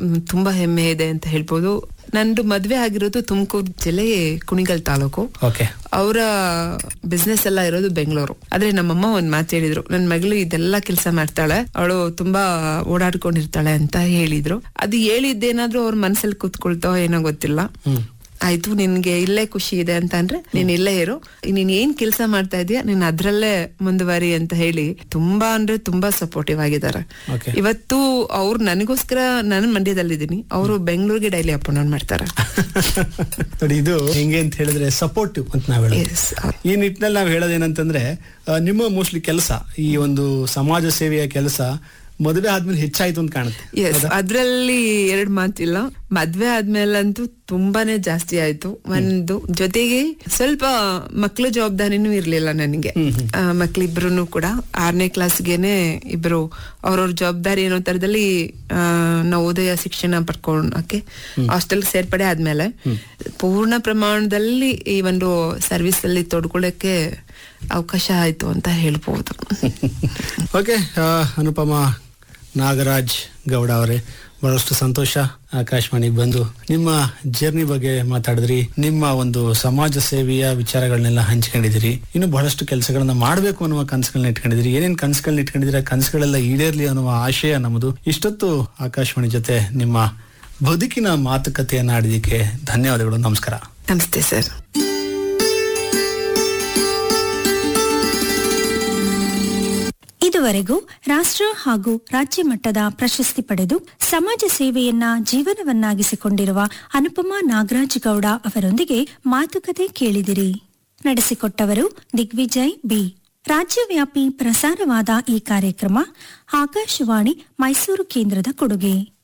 ಮ್, ತುಂಬಾ ಹೆಮ್ಮೆ ಇದೆ ಅಂತ ಹೇಳ್ಬೋದು ನಂದು ಮದ್ವೆ ಆಗಿರೋದು ತುಮಕೂರು ಜಿಲ್ಲೆ ಕುಣಿಗಲ್ ತಾಲೂಕು ಓಕೆ ಅವರ ಬಿಸ್ನೆಸ್ ಎಲ್ಲ ಇರೋದು ಬೆಂಗಳೂರು ಆದ್ರೆ ನಮ್ಮಮ್ಮ ಒಂದ್ ಮಾತು ಹೇಳಿದ್ರು ನನ್ ಮಗಳು ಇದೆಲ್ಲ ಕೆಲಸ ಮಾಡ್ತಾಳೆ ಅವಳು ತುಂಬಾ ಓಡಾಡ್ಕೊಂಡಿರ್ತಾಳೆ ಅಂತ ಹೇಳಿದ್ರು ಅದು ಹೇಳಿದ್ದೇನಾದ್ರೂ ಅವ್ರ ಮನ್ಸಲ್ಲಿ ಕೂತ್ಕೊಳ್ತೋ ಏನೋ ಗೊತ್ತಿಲ್ಲ ಆಯ್ತು ನಿನ್ಗೆ ಇಲ್ಲೇ ಖುಷಿ ಇದೆ ಅಂತ ಅಂದ್ರೆ ನೀನ್ ಇಲ್ಲೇ ಇರು ನೀನ್ ಏನ್ ಕೆಲಸ ಮಾಡ್ತಾ ಇದೀಯ ನೀನ್ ಅದ್ರಲ್ಲೇ ಮುಂದುವರಿ ಅಂತ ಹೇಳಿ ತುಂಬಾ ಅಂದ್ರೆ ತುಂಬಾ ಸಪೋರ್ಟಿವ್ ಆಗಿದ್ದಾರೆ Okay. ಇವತ್ತು ಅವ್ರು ನನಗೋಸ್ಕರ ನಾನು ಮಂಡ್ಯದಲ್ಲಿದ್ದೀನಿ ಅವರು ಬೆಂಗಳೂರಿಗೆ ಡೈಲಿ ಅಪ್ ಡೌನ್ ಮಾಡ್ತಾರೆ ನೋಡಿ ಇದು ಹೆಂಗೆ ಅಂತ ಹೇಳಿದ್ರೆ ಸಪೋರ್ಟಿವ್ ಅಂತ ನಾವ್ ಹೇಳೋದು Yes. ಈ ನಿಟ್ಟಿನಲ್ಲಿ ನಾವು ಹೇಳೋದೇನಂತಂದ್ರೆ ಆ, ನಿಮ್ಮ ಮೋಸ್ಟ್ಲಿ ಕೆಲಸ ಈ ಒಂದು ಸಮಾಜ ಸೇವೆಯ ಕೆಲಸ ಮದುವೆ ಆದ್ಮೇಲೆ ಹೆಚ್ಚಾಯ್ತು ಅಂತ ಕಾಣುತ್ತೆ ಎಸ್ ಅದ್ರಲ್ಲಿ ಎರಡ್ ಮಾತಿಲ್ಲ ಮದ್ವೆ ಆದ್ಮೇಲಂತೂ ತುಂಬಾನೇ ಜಾಸ್ತಿ ಆಯ್ತು ಒಂದು ಜೊತೆಗೆ ಸ್ವಲ್ಪ ಮಕ್ಳ ಜವಾಬ್ದಾರಿನೂ ಇರ್ಲಿಲ್ಲ ನನಗೆ ಆ, ಮಕ್ಳಿಬ್ರು ಕೂಡ ಆರನೇ ಕ್ಲಾಸ್ಗೆನೆ ಇಬ್ರು ಅವ್ರವ್ರ ಜವಾಬ್ದಾರಿ ಏನೋ ತರದಲ್ಲಿ ಆ, ನವೋದಯ ಶಿಕ್ಷಣ ಪಡ್ಕೊಳಕ್ಕೆ ಹಾಸ್ಟೆಲ್ ಸೇರ್ಪಡೆ ಆದ್ಮೇಲೆ ಪೂರ್ಣ ಪ್ರಮಾಣದಲ್ಲಿ ಈ ಒಂದು ಸರ್ವಿಸ್ ಅಲ್ಲಿ ತೊಡ್ಕೊಳ್ಳಕ್ಕೆ ಅವಕಾಶ ಆಯ್ತು ಅಂತ ಹೇಳ್ಬೋದು ಓಕೆ ಅನುಪಮ ನಾಗರಾಜ್ ಗೌಡ ಅವರೇ ಬಹಳಷ್ಟು ಸಂತೋಷ ಆಕಾಶವಾಣಿಗೆ ಬಂದು ನಿಮ್ಮ ಜರ್ನಿ ಬಗ್ಗೆ ಮಾತಾಡಿದ್ರಿ ನಿಮ್ಮ ಒಂದು ಸಮಾಜ ಸೇವೆಯ ವಿಚಾರಗಳನ್ನೆಲ್ಲ ಹಂಚ್ಕೊಂಡಿದಿರಿ ಇನ್ನು ಬಹಳಷ್ಟು ಕೆಲಸಗಳನ್ನ ಮಾಡಬೇಕು ಅನ್ನುವ ಕನಸುಗಳನ್ನ ಇಟ್ಕೊಂಡಿದಿರಿ ಏನೇನ್ ಕನಸುಗಳನ್ನ ಇಟ್ಕೊಂಡಿದ್ದೀರಾ ಕನಸುಗಳೆಲ್ಲ ಈಡೇರ್ಲಿ ಅನ್ನುವ ಆಶಯ ನಮ್ಮದು ಇಷ್ಟೊತ್ತು ಆಕಾಶವಾಣಿ ಜೊತೆ ನಿಮ್ಮ ಬದುಕಿನ ಮಾತುಕತೆಯನ್ನ ಆಡಿದಕ್ಕೆ ಧನ್ಯವಾದಗಳು ನಮಸ್ಕಾರ ನಮಸ್ತೆ ಸರ್ ಇದುವರೆಗೂ ರಾಷ್ಟ್ರ ಹಾಗೂ ರಾಜ್ಯ ಮಟ್ಟದ ಪ್ರಶಸ್ತಿ ಪಡೆದು ಸಮಾಜ ಸೇವೆಯನ್ನ ಜೀವನವನ್ನಾಗಿಸಿಕೊಂಡಿರುವ ಅನುಪಮಾ ನಾಗರಾಜ್ ಗೌಡ ಅವರೊಂದಿಗೆ ಮಾತುಕತೆ ಕೇಳಿದಿರಿ ನಡೆಸಿಕೊಟ್ಟವರು ದಿಗ್ವಿಜಯ್ ಬಿ ರಾಜ್ಯವ್ಯಾಪಿ ಪ್ರಸಾರವಾದ ಈ ಕಾರ್ಯಕ್ರಮ ಆಕಾಶವಾಣಿ ಮೈಸೂರು ಕೇಂದ್ರದ ಕೊಡುಗೆ